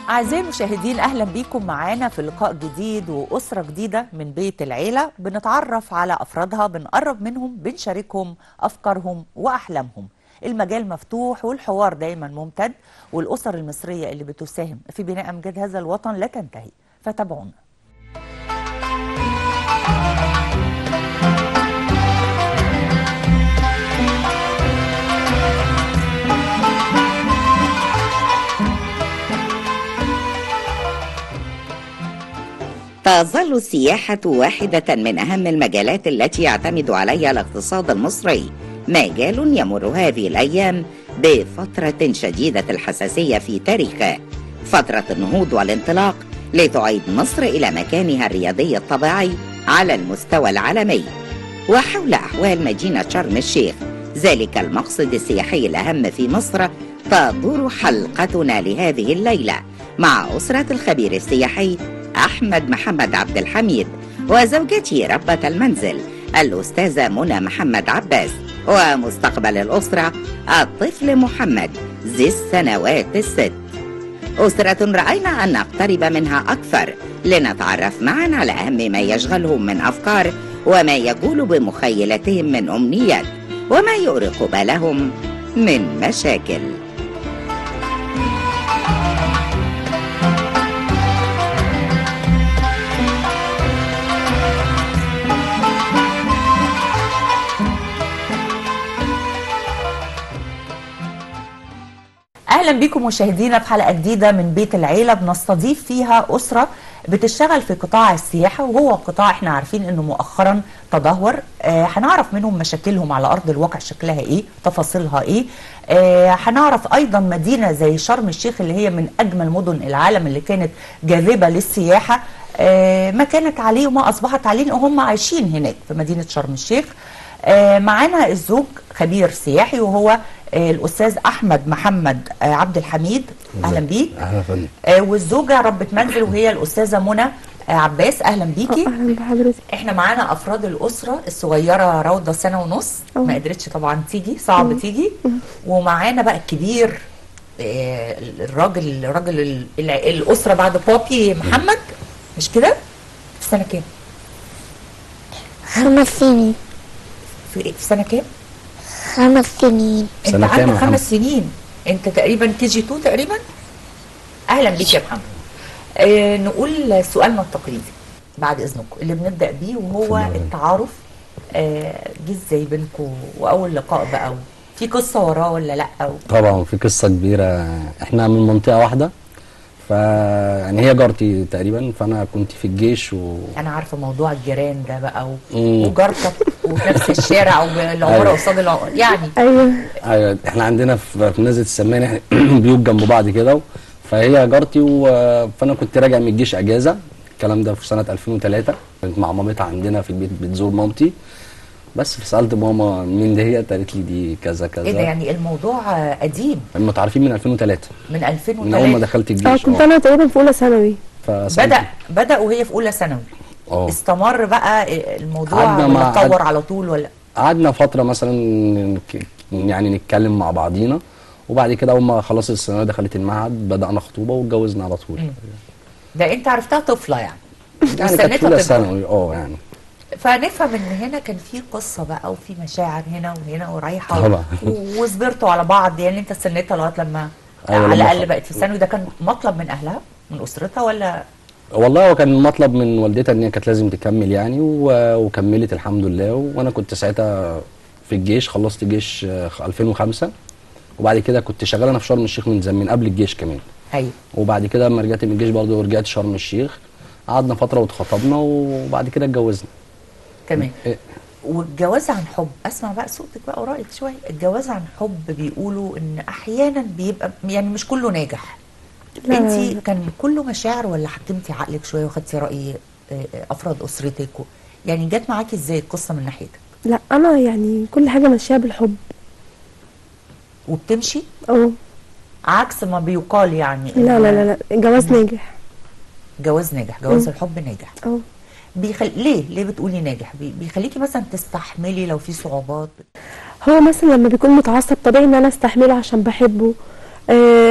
أعزائي المشاهدين أهلا بيكم معانا في لقاء جديد وأسرة جديدة من بيت العيلة بنتعرف على أفرادها بنقرب منهم بنشاركهم أفكارهم وأحلامهم المجال مفتوح والحوار دايما ممتد والأسر المصرية اللي بتساهم في بناء أمجاد هذا الوطن لا تنتهي فتابعونا تظل السياحة واحدة من أهم المجالات التي يعتمد عليها الاقتصاد المصري مجال يمر هذه الأيام بفترة شديدة الحساسية في تاريخه فترة النهوض والانطلاق لتعيد مصر إلى مكانها الرياضي الطبيعي على المستوى العالمي وحول أحوال مدينة شرم الشيخ ذلك المقصد السياحي الأهم في مصر تدور حلقتنا لهذه الليلة مع أسرة الخبير السياحي أحمد محمد عبد الحميد وزوجته ربة المنزل الأستاذة منى محمد عباس ومستقبل الأسرة الطفل محمد ذي السنوات الست أسرة رأينا أن نقترب منها أكثر لنتعرف معا على أهم ما يشغلهم من أفكار وما يجول بمخيلتهم من أمنيات وما يؤرق بالهم من مشاكل اهلا بكم مشاهدينا في حلقه جديده من بيت العيله بنستضيف فيها اسره بتشتغل في قطاع السياحه وهو قطاع احنا عارفين انه مؤخرا تدهور آه هنعرف منهم مشاكلهم على ارض الواقع شكلها ايه تفاصيلها ايه آه هنعرف ايضا مدينه زي شرم الشيخ اللي هي من اجمل مدن العالم اللي كانت جاذبه للسياحه آه ما كانت عليه وما اصبحت عليه وهم عايشين هناك في مدينه شرم الشيخ آه معانا الزوج خبير سياحي وهو آه الاستاذ احمد محمد آه عبد الحميد اهلا بيك اهلا فندم آه والزوجه ربة منزل وهي الاستاذه منى آه عباس اهلا بيكي اهلا بحضرتك احنا معانا افراد الاسره الصغيره روضه سنه ونص أه. ما قدرتش طبعا تيجي صعب تيجي ومعانا بقى الكبير آه، الراجل الراجل ال- ال- الاسره بعد بابي محمد مش كده في سنه كام خمس سنين في, في سنه كام خمس سنين انت سنة كام عندك يا محمد؟ خمس سنين انت تقريبا كي جي 2 تقريبا اهلا بيك يا محمد آه نقول سؤالنا التقليدي بعد اذنكم اللي بنبدا بيه وهو اتفضل. التعارف آه جه ازاي بينكم واول لقاء بقى في قصه وراه ولا لا أو طبعا في قصه كبيره احنا من منطقه واحده ف يعني هي جارتي تقريبا فانا كنت في الجيش و انا عارفه موضوع الجيران ده بقى و... مم. وجارتك وفي نفس الشارع والعماره أيوة. قصاد العماره يعني ايوه ايوه احنا عندنا في في نزله السمان احنا بيوت جنب بعض كده فهي جارتي و... فانا كنت راجع من الجيش اجازه الكلام ده في سنه 2003 كنت مع مامتها عندنا في البيت بتزور مامتي بس فسالت ماما مين ديت قالت لي دي كذا كذا ايه ده يعني الموضوع آه، قديم متعرفين من 2003 من من اول ما 2003 دخلت اه الجيش كنت انا تقريبا في اولى ثانوي فسألت- بدا بدا وهي في اولى ثانوي اه استمر بقى الموضوع قعدنا ولا مع- اتطور قعد- على طول ولا قعدنا فترة مثلا نك- يعني نتكلم مع بعضينا وبعد كده اول ما خلصت الثانوية دخلت المعهد بدأنا خطوبة واتجوزنا على طول مم. ده انت عرفتها طفله يعني يعني كانت واستنيتها في اولى تكبر. ثانوي اه يعني فنفهم ان هنا كان في قصه بقى وفي مشاعر هنا وهنا ورايحه طبعا. و- وصبرتوا على بعض يعني انت استنيتها لغايه لما أيوة، على لما الاقل خ- بقت في الثانوي ده كان مطلب من اهلها من اسرتها ولا والله هو كان مطلب من والدتها ان هي كانت لازم تكمل يعني و- وكملت الحمد لله وانا كنت ساعتها في الجيش خلصت جيش آه، 2005 وبعد كده كنت شغال انا في شرم الشيخ من زمان من قبل الجيش كمان ايوه وبعد كده لما رجعت من الجيش برضه رجعت شرم الشيخ قعدنا فترة واتخطبنا وبعد كده اتجوزنا تمام إيه، والجواز عن حب اسمع بقى صوتك بقى ورايك شويه الجواز عن حب بيقولوا ان احيانا بيبقى يعني مش كله ناجح لا. انت كان كله مشاعر ولا حكمتي عقلك شويه وخدتي راي آه، آه، افراد اسرتك و- يعني جت معاكي ازاي القصه من ناحيتك لا انا يعني كل حاجه ماشيه بالحب وبتمشي اه عكس ما بيقال يعني إن لا لا لا لا الجواز ناجح جواز ناجح جواز مم. الحب ناجح اه بيخل... ليه ليه بتقولي ناجح بي... بيخليكي مثلا تستحملي لو في صعوبات هو مثلا لما بيكون متعصب طبيعي ان انا استحمله عشان بحبه آه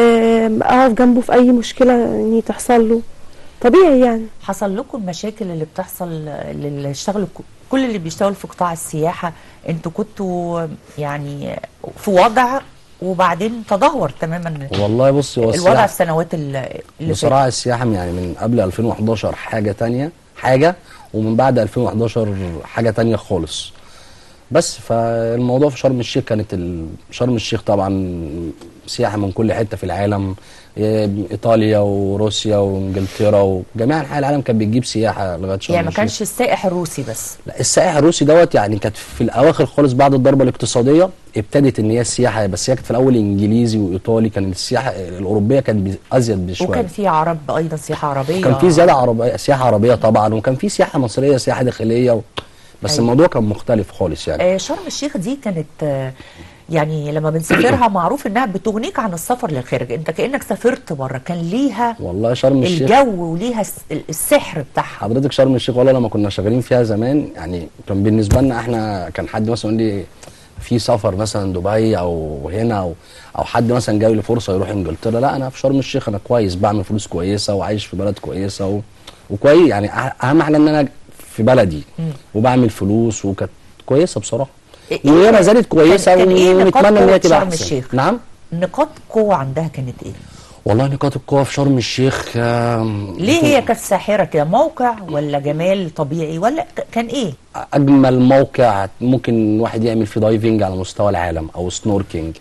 آم، اقف جنبه في اي مشكله يعني تحصل له طبيعي يعني حصل لكم المشاكل اللي بتحصل اللي اشتغلوا كل اللي بيشتغلوا في قطاع السياحة انتوا كنتوا يعني في وضع وبعدين تدهور تماما والله بص هو الوضع السياحة- السنوات اللي اللي بصراحه السياحه يعني من قبل 2011 حاجه تانية حاجه ومن بعد 2011 حاجه تانية خالص بس فالموضوع في شرم الشيخ كانت ال... شرم الشيخ طبعا سياحه من كل حته في العالم إيه، ايطاليا وروسيا وانجلترا وجميع انحاء العالم كانت بتجيب سياحه لغايه شرم يعني ما الشيخ كانش السائح الروسي بس لا السائح الروسي دوت يعني كانت في الاواخر خالص بعد الضربه الاقتصاديه ابتدت ان هي السياحه بس هي كانت في الاول انجليزي وايطالي كانت السياحه الاوروبيه كانت بي- ازيد بشويه وكان في عرب ايضا سياحة عربية كان في زياده عربيه سياحه عربيه طبعا وكان في سياحه مصريه سياحه داخليه و... بس أيوة. الموضوع كان مختلف خالص يعني آه، شرم الشيخ دي كانت آه، يعني لما بنسافرها معروف انها بتغنيك عن السفر للخارج انت كانك سافرت بره كان ليها والله شرم الشيخ الجو وليها الس- السحر بتاعها حضرتك شرم الشيخ والله لما كنا شغالين فيها زمان يعني كان بالنسبه لنا احنا كان حد مثلا يقول لي في سفر مثلا دبي او هنا او او حد مثلا جاي لي فرصه يروح انجلترا لا انا في شرم الشيخ انا كويس بعمل فلوس كويسه وعايش في بلد كويسه و... وكويس يعني أه- اهم حاجه ان انا في بلدي وبعمل فلوس وكانت كويسه بصراحه إيه- وهي ما إيه- زالت كويسه كان- كان إيه نقاط ونتمنى ان قوة هي تبقى شرم احسن الشيخ؟ نعم نقاط قوة عندها كانت ايه؟ والله نقاط القوه في شرم الشيخ آم، ليه هي كانت ساحرة كده موقع ولا جمال طبيعي ولا ك- كان ايه؟ اجمل موقع ممكن واحد يعمل فيه دايفنج على مستوى العالم او سنوركينج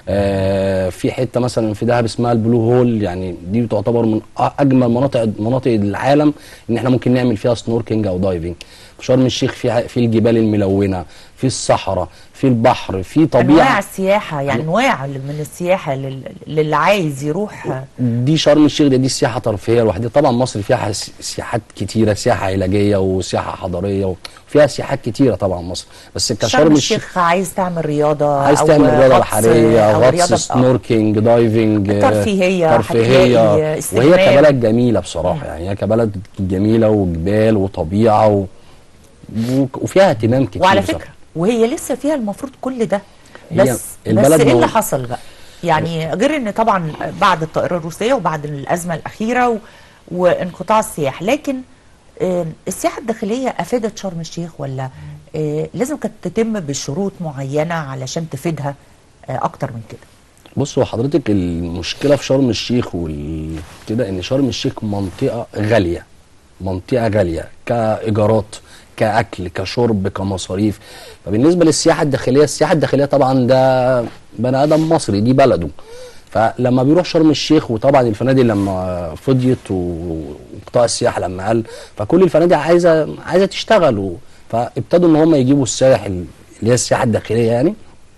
آه في حته مثلا في دهب اسمها البلو هول يعني دي تعتبر من أ- اجمل مناطق مناطق العالم ان احنا ممكن نعمل فيها سنوركينج او دايفنج في شرم الشيخ في في الجبال الملونه في الصحراء في البحر في انواع طبيعه السياحة يعني انواع من السياحة لل- للي عايز يروح دي شرم الشيخ دي, دي السياحه ترفيهيه لوحدها طبعا مصر فيها س- سياحات كتيره سياحه علاجيه وسياحه حضاريه وفيها سياحات كتيره طبعا مصر بس كشرم شرم الشيخ الشيخ عايز تعمل رياضة عايز أو تعمل رياضه غطس- بحريه أو غطس رياضة- سنوركينج دايفنج آه، ترفيهية، ترفيهيه هتلاقي استجمام. وهي كبلد جميله بصراحه يعني هي كبلد جميله وجبال وطبيعه و... و... وفيها اهتمام كتير وعلى بصراحة. فكرة وهي لسه فيها المفروض كل ده هي بس بس البلد ايه مو- اللي حصل بقى؟ يعني غير ان طبعا بعد الطائرة الروسية وبعد الأزمة الأخيرة و... وانقطاع السياحة لكن آه، السياحة الداخلية أفادت شرم الشيخ ولا آه، لازم كانت تتم بشروط معينة علشان تفيدها آه، أكتر من كده بص هو حضرتك المشكله في شرم الشيخ وكده ان شرم الشيخ منطقه غاليه منطقه غاليه كايجارات كاكل كشرب كمصاريف فبالنسبه للسياحه الداخليه السياحه الداخليه طبعا ده بني ادم مصري دي بلده فلما بيروح شرم الشيخ وطبعا الفنادق لما فضيت و- وقطاع السياحه لما قل فكل الفنادق عايزه عايزه تشتغل و- فابتدوا ان هم يجيبوا السائح اللي هي السياحه الداخليه يعني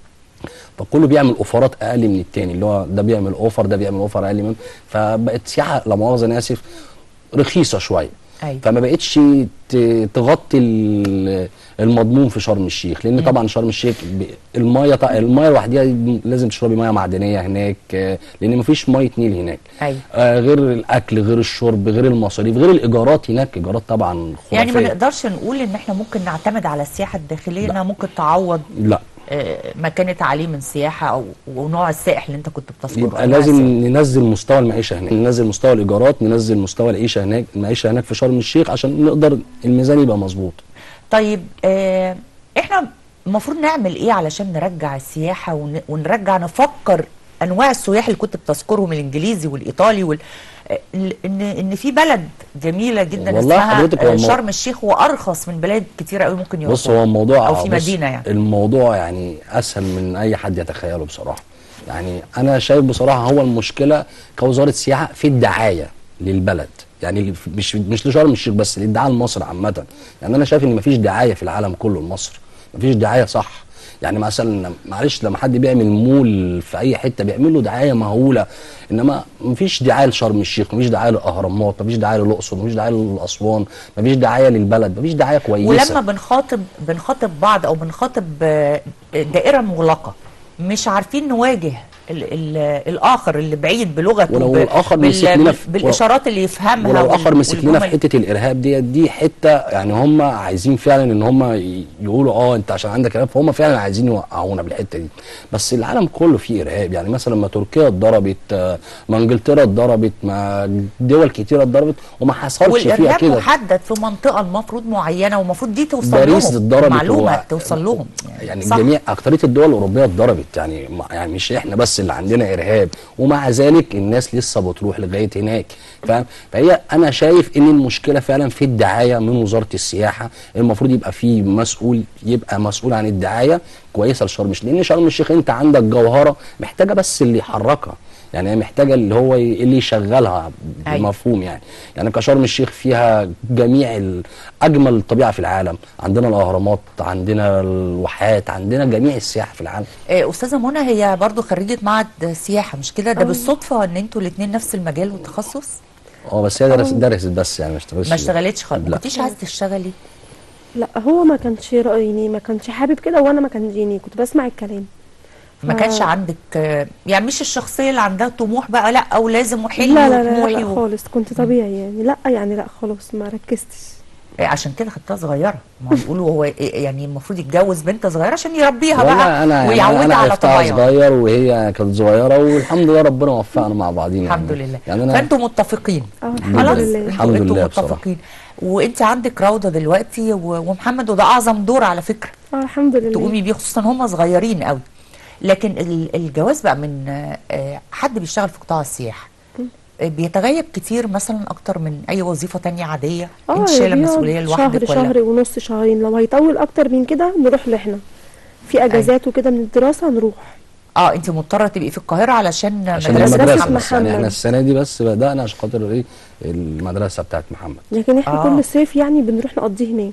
فكله بيعمل اوفرات اقل من التاني اللي هو ده بيعمل اوفر ده بيعمل اوفر اقل من فبقت سياحه لا مؤاخذه انا اسف رخيصه شويه أيوة. فما بقتش ت- تغطي ال- المضمون في شرم الشيخ لان طبعا شرم الشيخ ب- المايه ط- المايه لوحدها لازم تشربي ميه معدنيه هناك آه، لان مفيش ميه نيل هناك أيوة. آه غير الاكل غير الشرب غير المصاريف غير الايجارات هناك ايجارات طبعا يعني ما خرافيه نقدرش نقول ان احنا ممكن نعتمد على السياحة الداخلية انها ممكن تعوض لا آه، ما كانت عليه من سياحة او ونوع السائح اللي انت كنت بتذكره يبقى أنواع لازم السائح. ننزل مستوى المعيشه هناك ننزل مستوى الايجارات ننزل مستوى العيشه هناك المعيشه هناك في شرم الشيخ عشان نقدر الميزان يبقى مظبوط طيب آه احنا المفروض نعمل ايه علشان نرجع السياحة ون- ونرجع نفكر انواع السياح اللي كنت بتذكرهم الانجليزي والايطالي وال... آه، ان ان في بلد جميله جدا والله اسمها حضرتك هو آه، المو- شرم الشيخ وارخص من بلاد كتيره قوي ممكن يروحوا بص هو الموضوع او في بص مدينه يعني الموضوع يعني اسهل من اي حد يتخيله بصراحه يعني انا شايف بصراحه هو المشكله كوزاره سياحه في الدعايه للبلد يعني مش مش لشرم الشيخ بس للدعايه لمصر عامه يعني انا شايف ان مفيش دعايه في العالم كله لمصر مفيش دعايه صح يعني مثلا معلش لما حد بيعمل مول في اي حته بيعمل له دعايه مهوله انما مفيش دعايه لشرم الشيخ مفيش دعايه للاهرامات مفيش دعايه للاقصر مفيش دعايه لاسوان مفيش دعايه للبلد مفيش دعايه كويسه ولما بنخاطب بنخاطب بعض او بنخاطب آه، دائره مغلقه مش عارفين نواجه ال ال الاخر اللي بعيد بلغته ولو ب- الآخر بال- مسك لنا في- بالاشارات اللي يفهمها ولو وال- الاخر مسك لنا في والجمل. حته الارهاب ديت دي حته يعني هم عايزين فعلا ان هم ي- يقولوا اه انت عشان عندك ارهاب فهم فعلا عايزين يوقعونا بالحته دي بس العالم كله فيه ارهاب يعني مثلا لما تركيا اتضربت آه، ما انجلترا اتضربت ما دول كتيره اتضربت وما حصلش فيها والارهاب كده محدد في منطقه المفروض معينه والمفروض دي توصل باريس لهم اتضربت معلومه هو- توصل لهم يعني صح. جميع اكتريه الدول الاوروبيه اتضربت يعني ما- يعني مش احنا بس اللي عندنا ارهاب ومع ذلك الناس لسه بتروح لغايه هناك فاهم فهي انا شايف ان المشكله فعلا في الدعايه من وزاره السياحه المفروض يبقى في مسؤول يبقى مسؤول عن الدعايه كويسه لشرم الشيخ لان شرم الشيخ انت عندك جوهره محتاجه بس اللي يحركها يعني هي محتاجه اللي هو ي- اللي يشغلها أيوة. بمفهوم يعني يعني كشرم الشيخ فيها جميع ال- اجمل الطبيعه في العالم عندنا الاهرامات عندنا الواحات عندنا جميع السياحه في العالم آه، استاذه منى هي برضو خريجه معهد سياحه مش كده ده بالصدفه ان انتوا الاثنين نفس المجال والتخصص اه بس هي درست درست بس يعني ما اشتغلتش ما اشتغلتش خالص ما لا. كنتيش عايزه تشتغلي لا هو ما كانش يعني ما كانش حابب كده وانا ما كان يعني كنت بسمع الكلام ما ف- كانش عندك آه، يعني مش الشخصيه اللي عندها طموح بقى لا او لازم وحلمي لا لا لا, وطموحي لا و... خالص كنت طبيعي يعني لا يعني لا خلاص ما ركزتش آه، عشان كده خدتها صغيره ما هو بيقولوا هو إيه يعني المفروض يتجوز بنت صغيره عشان يربيها والله بقى انا يعني ويعودها انا على عرفتها طبيعها صغير وهي كانت صغيره والحمد لله ربنا وفقنا مع بعضينا الحمد يعني. لله يعني انا فانتوا متفقين اه الحمد خلاص لله انتوا الحمد انتوا لله بصراحة. متفقين وانت عندك روضه دلوقتي و- ومحمد وده اعظم دور على فكره اه الحمد لله تقومي بيه خصوصا هم صغيرين قوي لكن ال- الجواز بقى من آه، آه، حد بيشتغل في قطاع السياحه آه، بيتغيب كتير مثلا اكتر من اي وظيفه تانية عاديه انت شايله بيقعد مسؤوليه لوحدك شهر ولا شهر ونص شهرين لو هيطول اكتر من كده نروح له احنا في اجازات وكده من الدراسه نروح اه انت مضطره تبقي في القاهره علشان عشان مدرسة المدرسه محمد. بس يعني محمد. احنا السنه دي بس بدانا عشان خاطر ايه المدرسه بتاعت محمد لكن احنا آه. كل صيف يعني بنروح نقضيه هناك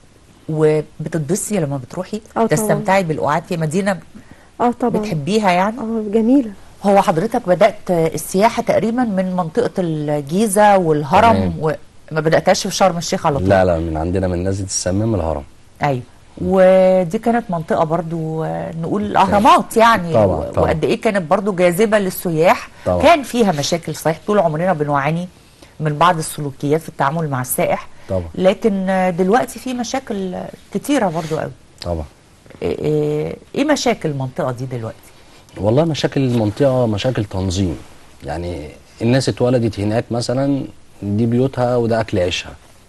وبتتبسطي لما بتروحي آه طبعاً. تستمتعي بالقعاد في مدينه اه طبعا بتحبيها يعني اه جميله هو حضرتك بدأت السياحة تقريبا من منطقة الجيزة والهرم تمام. وما بدأتهاش في شرم الشيخ على طول لا لا من عندنا من نزله السمام الهرم ايوه ودي كانت منطقة برضو آه، نقول الأهرامات يعني طبعاً، و- طبعاً. وقد إيه كانت برضو جاذبة للسياح طبعاً. كان فيها مشاكل صحيح طول عمرنا بنعاني من بعض السلوكيات في التعامل مع السائح طبعا لكن آه، دلوقتي في مشاكل آه، كتيرة برضو قوي طبعا إيه- إيه إيه مشاكل المنطقة دي دلوقتي؟ والله مشاكل المنطقة مشاكل تنظيم يعني الناس اتولدت هناك مثلا دي بيوتها وده أكل عيشها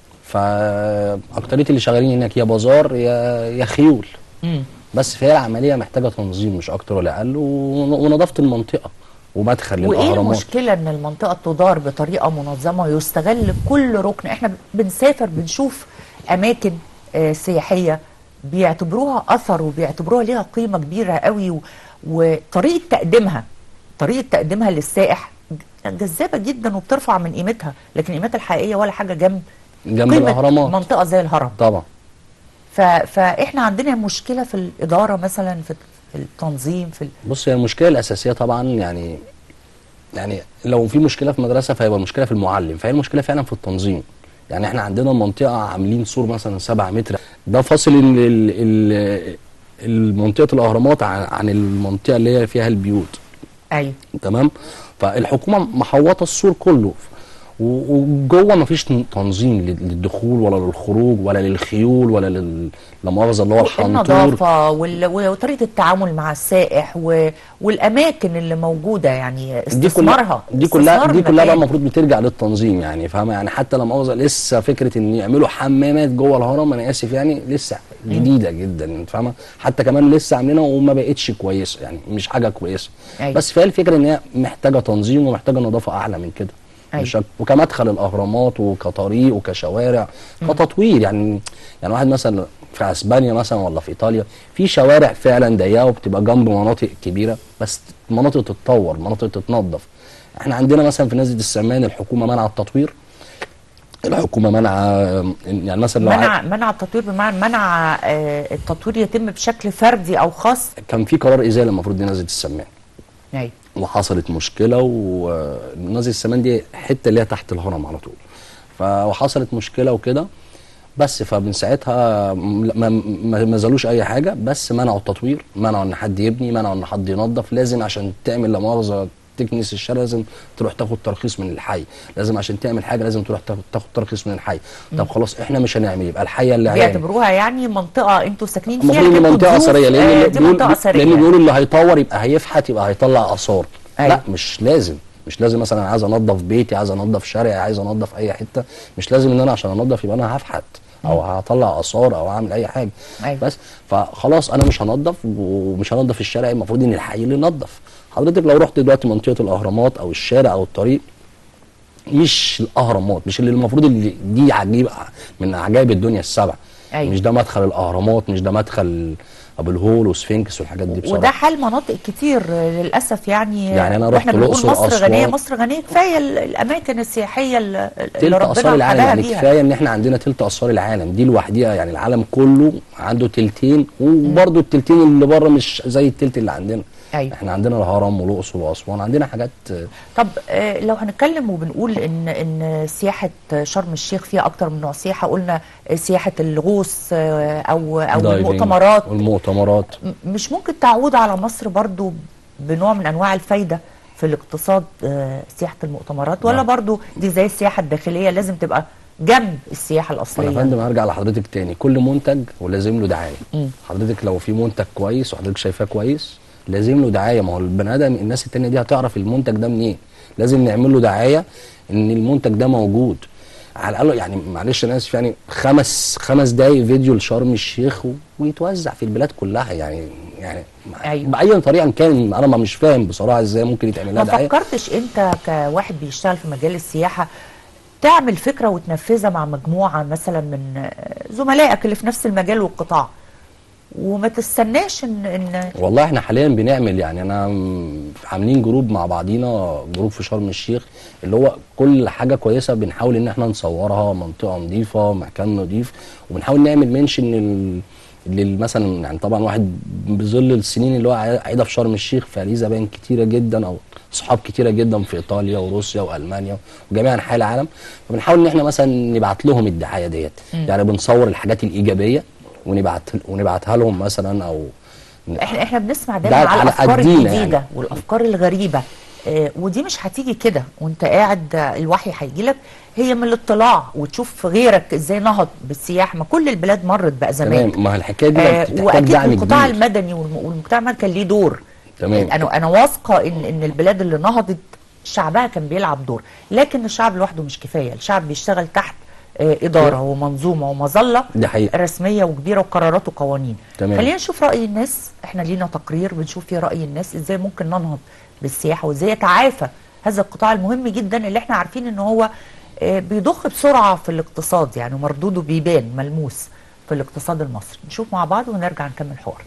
فأكترية اللي شغالين هناك يا بازار يا يا خيول مم. بس فهي العملية محتاجة تنظيم مش أكتر ولا أقل ون- ونظافة المنطقة ومدخل وايه للأهرامات المشكله ان المنطقه تدار بطريقه منظمه ويستغل كل ركن احنا بنسافر بنشوف اماكن آه، سياحيه بيعتبروها اثر وبيعتبروها ليها قيمه كبيره قوي و- وطريقه تقديمها طريقه تقديمها للسائح جذابه جدا وبترفع من قيمتها لكن قيمتها الحقيقيه ولا حاجه جنب جنب قيمه الأهرامات منطقه زي الهرم طبعا ف... فاحنا عندنا مشكله في الاداره مثلا في في التنظيم في ال... بص هي المشكله الاساسيه طبعا يعني يعني لو في مشكله في مدرسه فيبقى المشكله في المعلم فهي المشكله فعلا في التنظيم يعني احنا عندنا منطقه عاملين سور مثلا 7 متر ده فاصل ال- ال- ال- المنطقه الاهرامات عن عن المنطقه اللي هي فيها البيوت ايوه تمام فالحكومه محوطه السور كله و- وجوه مفيش تنظيم لل- للدخول ولا للخروج ولا للخيول ولا لل لا مؤاخذه اللي هو الحنطور النظافة وال... وطريقة التعامل مع السائح و... والأماكن اللي موجودة يعني دي كلها استثمارها دي كلها استثمار دي كلها بقى المكان. المفروض بترجع للتنظيم يعني فاهمه يعني حتى لما مؤاخذه لسه فكره ان يعملوا حمامات جوه الهرم انا اسف يعني لسه جديده جدا انت فاهمه حتى كمان لسه عاملينها وما بقتش كويسه يعني مش حاجه كويسه أيوة. بس فهي الفكره ان هي محتاجه تنظيم ومحتاجه نظافه اعلى من كده أيوة. مش أك- وكمدخل الاهرامات وكطريق وكشوارع كتطوير يعني يعني واحد مثلا في اسبانيا مثلا ولا في ايطاليا في شوارع فعلا ضيقه وبتبقى جنب مناطق كبيره بس مناطق تتطور مناطق تتنظف احنا عندنا مثلا في نزله السمان الحكومه منع التطوير الحكومه منع يعني مثلا لو منع ع- منع التطوير بمعنى منع آه، التطوير يتم بشكل فردي أو خاص كان في قرار ازاله المفروض لنزله السمان أيوة. وحصلت مشكله ونزل السمان دي حته اللي هي تحت الهرم على طول ف- وحصلت مشكله وكده بس فمن ساعتها م- ما, ما, ما زالوش اي حاجه بس منعوا التطوير منعوا ان حد يبني منعوا ان حد ينظف لازم عشان تعمل لا مؤاخذه تكنس الشارع لازم تروح تاخد ترخيص من الحي لازم عشان تعمل حاجه لازم تروح تاخد, تاخد ترخيص من الحي طب خلاص احنا مش هنعمل يبقى الحي اللي هيعمل بيعتبروها يعني منطقه انتوا ساكنين فيها المفروض ان لكن منطقه ضيوف، اثريه آه، لان دي بيقول منطقه اثريه لان بيقولوا اللي هيطور يبقى هيفحت يبقى هيطلع اثار أيوة. لا مش لازم مش لازم مثلا عايز انظف بيتي عايز انظف شارعي عايز انظف اي حته مش لازم ان انا عشان انظف يبقى انا هفحت او هطلع اثار او هعمل اي حاجه أيوة. بس فخلاص انا مش هنظف ومش هنظف الشارع المفروض ان الحي اللي ينظف حضرتك لو رحت دلوقتي منطقه الاهرامات او الشارع او الطريق مش الاهرامات مش اللي المفروض اللي دي عجيب من عجائب الدنيا السبع أيوة. مش ده مدخل الاهرامات مش ده مدخل ابو الهول وسفنكس والحاجات دي بصراحه وده حال مناطق كتير آه، للاسف يعني يعني أنا واحنا رحت بنقول الأقصر، مصر غنيه أسوان. مصر غنيه كفايه ال- الاماكن السياحيه اللي تلت اللي اثار ربنا العالم حداها يعني بيها كفايه ان احنا عندنا تلت اثار العالم دي لوحديها يعني العالم كله عنده تلتين وبرده التلتين اللي بره مش زي التلت اللي عندنا أيوة. احنا عندنا الهرم والاقصر واسوان عندنا حاجات طب آه، لو هنتكلم وبنقول ان ان سياحه شرم الشيخ فيها اكتر من نوع سياحه قلنا سياحه الغوص آه، او او دايفنج المؤتمرات والمؤتمرات م- مش ممكن تعود على مصر برضو بنوع من انواع الفايده في الاقتصاد آه، سياحه المؤتمرات ولا نعم. برضو دي زي السياحه الداخليه لازم تبقى جنب السياحه انا يا الاصليه فندم هرجع لحضرتك تاني كل منتج ولازم له دعايه مم. حضرتك لو في منتج كويس وحضرتك شايفاه كويس لازم له دعايه ما هو البني ادم الناس التانيه دي هتعرف المنتج ده منين لازم نعمل له دعايه ان المنتج ده موجود على الاقل يعني معلش انا اسف يعني خمس خمس دقايق فيديو لشرم الشيخ و- ويتوزع في البلاد كلها يعني يعني أيوة. باي طريقه كان انا ما مش فاهم بصراحه ازاي ممكن يتعمل لها ما دعايه فكرتش انت كواحد بيشتغل في مجال السياحه تعمل فكره وتنفذها مع مجموعه مثلا من آه، زملائك اللي في نفس المجال والقطاع وما تستناش ان ان والله احنا حاليا بنعمل يعني انا م- عاملين جروب مع بعضينا جروب في شرم الشيخ اللي هو كل حاجه كويسه بنحاول ان احنا نصورها منطقه نظيفه مكان نظيف وبنحاول نعمل منشن لل لل- مثلا يعني طبعا واحد بظل السنين اللي هو عا- قاعدها في شرم الشيخ فليه زباين كتيره جدا او صحاب كتيره جدا في ايطاليا وروسيا والمانيا وجميع انحاء العالم فبنحاول ان احنا مثلا نبعت لهم الدعايه ديت يعني بنصور الحاجات الايجابيه ونبعت ونبعتها لهم مثلا او احنا احنا بنسمع ده دايما على على الافكار قدينا الجديده يعني. والافكار الغريبه آه، ودي مش هتيجي كده وانت قاعد آه، الوحي هيجي لك هي من الاطلاع وتشوف غيرك ازاي نهض بالسياحه ما كل البلاد مرت بازمات تمام ما الحكايه دي آه بتحتاج واكيد دعم القطاع كبير المدني والم- والمجتمع المدني كان ليه دور تمام. انا انا واثقه ان ان البلاد اللي نهضت شعبها كان بيلعب دور لكن الشعب لوحده مش كفايه الشعب بيشتغل تحت آه اداره ومنظومه ومظله دي حقيقة. رسميه وكبيره وقرارات وقوانين تمام. خلينا نشوف راي الناس احنا لينا تقرير بنشوف فيه راي الناس ازاي ممكن ننهض بالسياحه وازاي يتعافى هذا القطاع المهم جدا اللي احنا عارفين ان هو آه، بيضخ بسرعه في الاقتصاد يعني مردوده بيبان ملموس في الاقتصاد المصري نشوف مع بعض ونرجع نكمل حوار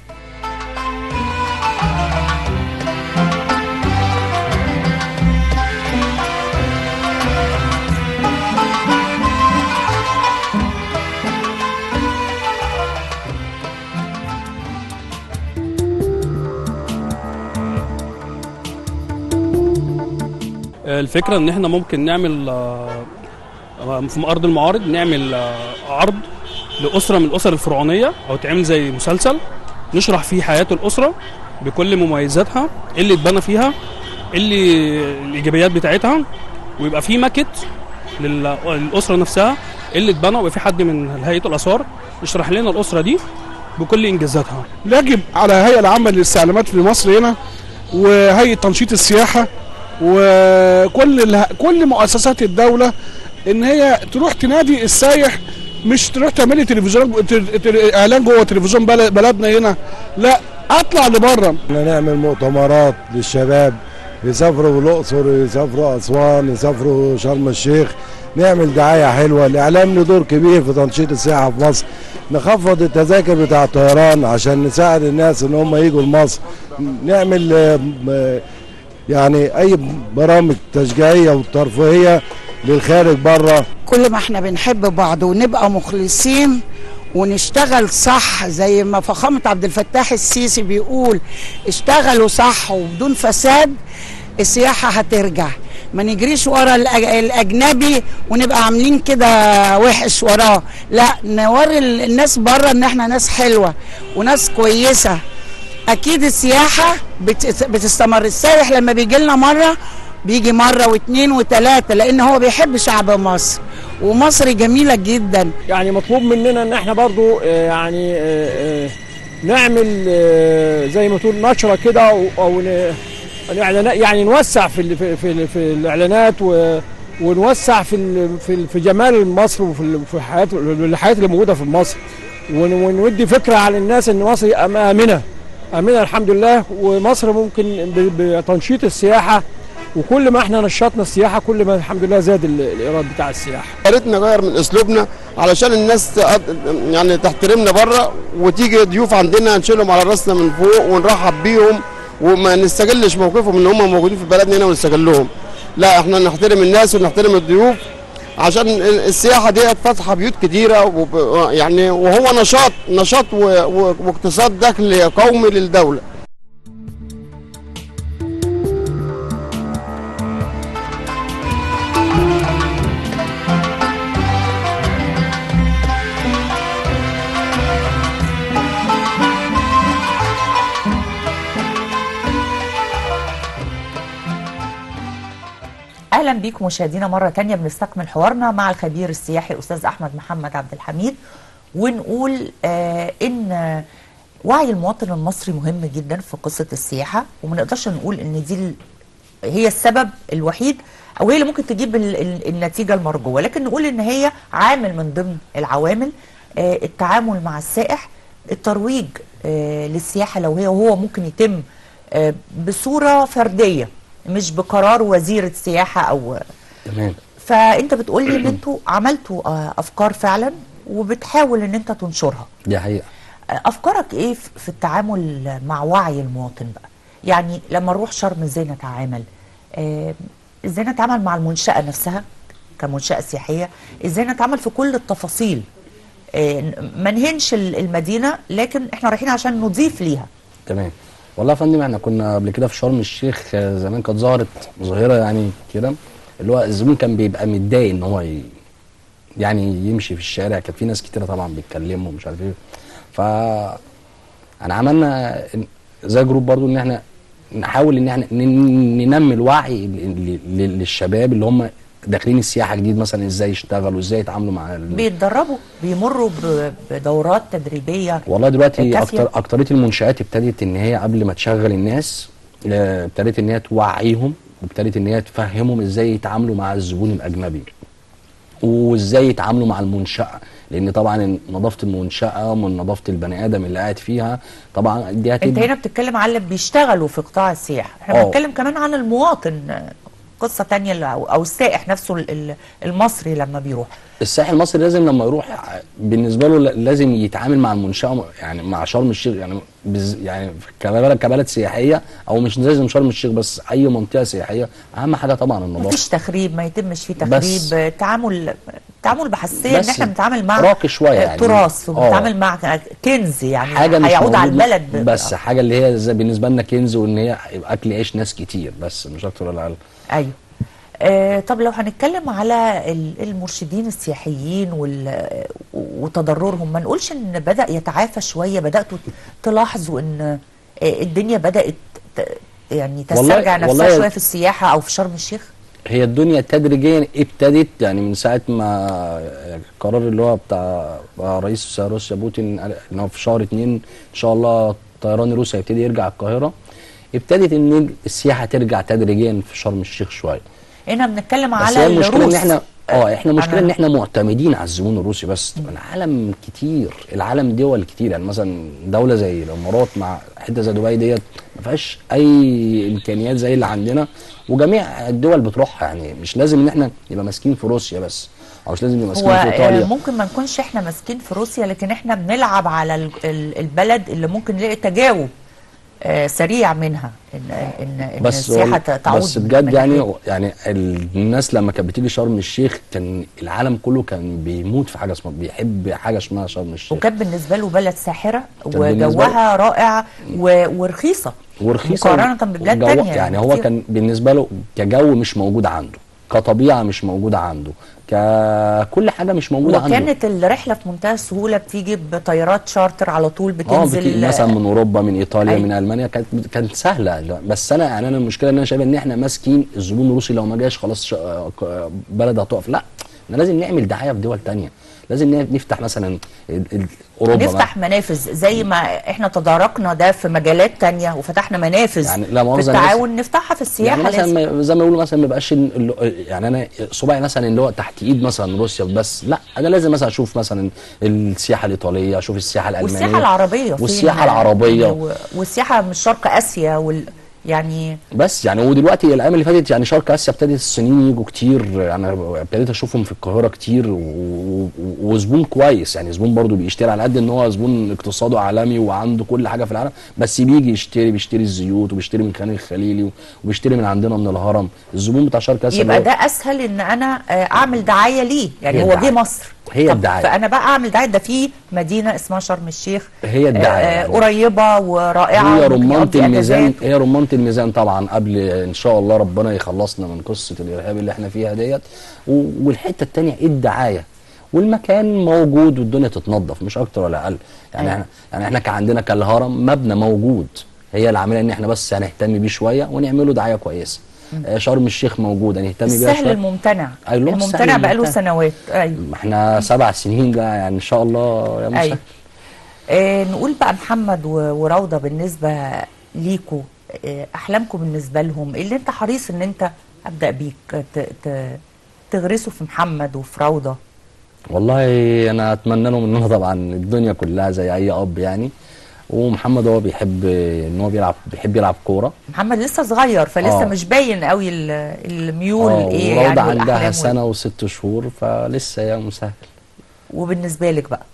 الفكره ان احنا ممكن نعمل آه، في ارض المعارض نعمل آه، عرض لاسره من الاسر الفرعونيه او تعمل زي مسلسل نشرح فيه حياه الاسره بكل مميزاتها إيه اللي اتبنى فيها إيه اللي الايجابيات بتاعتها ويبقى في ماكت لل- للاسره نفسها إيه اللي اتبنى ويبقى في حد من هيئه الاثار يشرح لنا الاسره دي بكل انجازاتها يجب على الهيئه العامه للاستعلامات في مصر هنا وهيئه تنشيط السياحه وكل اله... كل مؤسسات الدوله ان هي تروح تنادي السايح مش تروح تعملي تلفزيون تل... تل... اعلان جوه تلفزيون بلد... بلدنا هنا لا اطلع لبره احنا نعمل مؤتمرات للشباب يسافروا الاقصر يسافروا اسوان يسافروا شرم الشيخ نعمل دعايه حلوه الاعلام له دور كبير في تنشيط السياحه في مصر نخفض التذاكر بتاع الطيران عشان نساعد الناس ان هم يجوا لمصر نعمل آه، م- يعني اي برامج تشجيعيه وترفيهيه للخارج بره كل ما احنا بنحب بعض ونبقى مخلصين ونشتغل صح زي ما فخامة عبد الفتاح السيسي بيقول اشتغلوا صح وبدون فساد السياحة هترجع ما نجريش ورا الأج- الاجنبي ونبقى عاملين كده وحش وراه لا نوري ال- الناس بره ان احنا ناس حلوه وناس كويسه اكيد السياحه بت- بتستمر السائح لما بيجي لنا مره بيجي مره واثنين وثلاثه لان هو بيحب شعب مصر ومصر جميله جدا يعني مطلوب مننا ان احنا برضو آه، يعني آه، آه، نعمل آه، زي ما تقول نشره كده او أو ن- الإعلانات- يعني نوسع في ال- في في, في الاعلانات و ونوسع في ال- في ال- في جمال مصر وفي ال- في الحياه الحياه اللي موجوده في مصر ون- ونودي فكره على الناس ان مصر أم- امنه امنه الحمد لله ومصر ممكن ب- بتنشيط السياحه وكل ما احنا نشطنا السياحه كل ما الحمد لله زاد ال- الايراد بتاع السياحه يا ريت نغير من اسلوبنا علشان الناس تق- يعني تحترمنا بره وتيجي ضيوف عندنا نشيلهم على راسنا من فوق ونرحب بيهم وما نستغلش موقفهم ان هم موجودين في بلدنا هنا ونستغلهم لا احنا نحترم الناس ونحترم الضيوف عشان ال- السياحه ديت فاتحه بيوت كتيره وب- يعني وهو نشاط نشاط و- و- واقتصاد دخل قومي للدوله اهلا بيكم مشاهدينا مره تانية بنستكمل حوارنا مع الخبير السياحي استاذ احمد محمد عبد الحميد ونقول آه ان وعي المواطن المصري مهم جدا في قصه السياحه وما نقدرش نقول ان دي ال- هي السبب الوحيد او هي اللي ممكن تجيب ال- ال- النتيجه المرجوه لكن نقول ان هي عامل من ضمن العوامل آه التعامل مع السائح الترويج آه للسياحه لو هي وهو ممكن يتم آه بصوره فرديه مش بقرار وزير السياحه او تمام فانت بتقول لي ان انتوا عملتوا آه، افكار فعلا وبتحاول ان انت تنشرها دي حقيقه آه، افكارك ايه في في التعامل مع وعي المواطن بقى يعني لما نروح شرم ازاي نتعامل آه، ازاي نتعامل مع المنشاه نفسها كمنشاه سياحيه ازاي نتعامل في كل التفاصيل آه، ما نهنش ال- المدينه لكن احنا رايحين عشان نضيف ليها تمام والله يا فندم احنا كنا قبل كده في شرم الشيخ آه، زمان كانت ظهرت ظاهره يعني كده اللي هو الزبون كان بيبقى متضايق ان هو ي... يعني يمشي في الشارع كان في ناس كتيره طبعا بيتكلموا ومش عارف ايه ف انا عملنا زي جروب برضو ان احنا نحاول ان احنا ن- ننمي الوعي ل- ل- للشباب اللي هم داخلين السياحه جديد مثلا ازاي يشتغلوا ازاي يتعاملوا مع ال... بيتدربوا بيمروا ب- بدورات تدريبيه والله دلوقتي كافية. اكتر اكتريه المنشات ابتدت ان هي قبل ما تشغل الناس آه، ابتدت ان هي توعيهم وابتدت ان هي تفهمهم ازاي يتعاملوا مع الزبون الاجنبي وازاي يتعاملوا مع المنشاه لان طبعا نظافه المنشاه من نظافه البني ادم اللي قاعد فيها طبعا دي انت هتبقى هنا بتتكلم على اللي بيشتغلوا في قطاع السياحه احنا اه. بنتكلم كمان عن المواطن آه، قصه تانية اللي- او أو السائح نفسه ال- ال- المصري لما بيروح الساحل المصري لازم لما يروح بالنسبه له لازم يتعامل مع المنشاه يعني مع شرم الشيخ يعني بز يعني كبلد كبلد سياحيه او مش لازم شرم الشيخ بس اي منطقه سياحيه اهم حاجه طبعا النظافه مفيش تخريب ما يتمش فيه بس. تخريب آه، تعامل تعامل بحساسيه ان بس احنا بنتعامل مع راقي شوية آه، يعني. تراث اه. وبنتعامل مع كنز يعني حاجه مش هيعود على موجودة، البلد ب- بس حاجه اللي هي زي بالنسبه لنا كنز وان هي يبقى اكل عيش ناس كتير بس مش اكتر ولا اقل ايوه آه طب لو هنتكلم على ال- المرشدين السياحيين وال- وتضررهم ما نقولش ان بدا يتعافى شويه بداتوا تلاحظوا ان آه، الدنيا بدات ت- يعني والله- تسترجع نفسها والله- شويه في السياحه او في شرم الشيخ هي الدنيا تدريجيا ابتدت يعني من ساعه ما القرار اللي هو بتاع رئيس روسيا بوتين قال ان هو في شهر اتنين ان شاء الله طيران روسيا يبتدي يرجع القاهره ابتدت ان السياحه ترجع تدريجيا في شرم الشيخ شويه هنا بنتكلم بس على هي المشكله الروس ان احنا اه احنا المشكله أنا- ان احنا معتمدين على الزبون الروسي بس العالم كتير العالم دول كتير يعني مثلا دوله زي الامارات مع حته زي دبي ديت ما فيهاش اي امكانيات زي اللي عندنا وجميع الدول بتروحها يعني مش لازم ان احنا نبقى ماسكين في روسيا بس او مش لازم نبقى ماسكين هو في آه، ايطاليا ممكن ما نكونش احنا ماسكين في روسيا لكن احنا بنلعب على ال- ال- البلد اللي ممكن نلاقي تجاوب آه، سريع منها ان ان ان بس السياحه وال- تعود بس بجد من يعني ناحية- يعني ان بس السياحه وال- تعود بس من بجد يعني ناحية. يعني الناس لما كانت بتيجي شرم الشيخ كان العالم كله كان بيموت في حاجه اسمها بيحب حاجه اسمها شرم الشيخ وكانت بالنسبه له بلد ساحره كان بالنسبة وجوها رائع و- ورخيصه ورخيصه مقارنه ببلاد وجو- تانية يعني هو كتير. كان بالنسبه له كجو مش موجود عنده كطبيعه مش موجوده عنده ككل حاجه مش موجوده عنده وكانت الرحله في منتهى السهوله بتيجي بطيارات شارتر على طول اه بتنزل بتيجي مثلا من اوروبا من ايطاليا أيوة. من المانيا كانت كانت سهله بس انا يعني انا المشكله ان انا شايف ان احنا ماسكين الزبون الروسي لو ما جاش خلاص ش- آه، ك- بلد هتقف لا احنا لازم نعمل دعايه في دول تانية لازم ن- نفتح مثلا ال- ال- اوروبا نفتح منافذ زي ما احنا تداركنا ده في مجالات تانية وفتحنا منافذ يعني لا في مؤاخذة التعاون نفتحها في السياحه يعني مثلا لازم. ما- زي ما يقولوا مثلا ما يبقاش ال- ال- يعني انا صباعي مثلا اللي هو تحت ايد مثلا روسيا بس لا انا لازم مثلا اشوف مثلا السياحه الايطاليه اشوف السياحه الالمانيه والسياحه العربيه فين؟ والسياحه العربيه و- والسياحه من شرق اسيا وال يعني بس يعني ودلوقتي الايام اللي فاتت يعني شرق اسيا ابتدت الصينيين يجوا كتير انا ابتديت اشوفهم في القاهره كتير و- و- وزبون كويس يعني زبون برضو بيشتري على قد ان هو زبون اقتصاده عالمي وعنده كل حاجه في العالم بس بيجي يشتري بيشتري الزيوت وبيشتري من خان الخليلي وبيشتري من عندنا من الهرم الزبون بتاع شرق اسيا يبقى اللي هو- ده اسهل ان انا آه، اعمل دعايه ليه يعني هي هو جه الدعاية. مصر هي طب الدعاية. فانا بقى اعمل دعايه ده في مدينه اسمها شرم الشيخ هي الدعايه آه، يعني. قريبه ورائعه هي وممكن رمانة يقضي الميزان أجازات. هي رمانة الميزان طبعا قبل ان شاء الله ربنا يخلصنا من قصة الارهاب اللي احنا فيها ديت و- والحتة التانية الدعاية والمكان موجود والدنيا تتنظف مش اكتر ولا اقل يعني أيوة. احنا يعني احنا كعندنا كالهرم مبنى موجود هي العمليه ان احنا بس هنهتم بيه شويه ونعمله دعايه كويسه آه، شرم الشيخ موجود هنهتم بيها السهل شويه الممتنع أيوة، الممتنع السهل بقاله الممتنع. سنوات ايوه ما احنا سبع سنين ده يعني ان شاء الله يا مسهل ايوه آه نقول بقى محمد و- وروضه بالنسبه ليكوا آه احلامكم بالنسبه لهم إيه اللي انت حريص ان انت ابدا بيك آه، ت- ت- تغرسه في محمد وفي روضه والله انا اتمنى لهم ان انا طبعا الدنيا كلها زي اي اب يعني ومحمد هو بيحب ان هو بيلعب بيحب يلعب كوره محمد لسه صغير فلسه آه. مش باين قوي ال- الميول اه ايه وروضة يعني عندها والأحلام وال- سنه وست شهور فلسه يا مسهل وبالنسبه لك بقى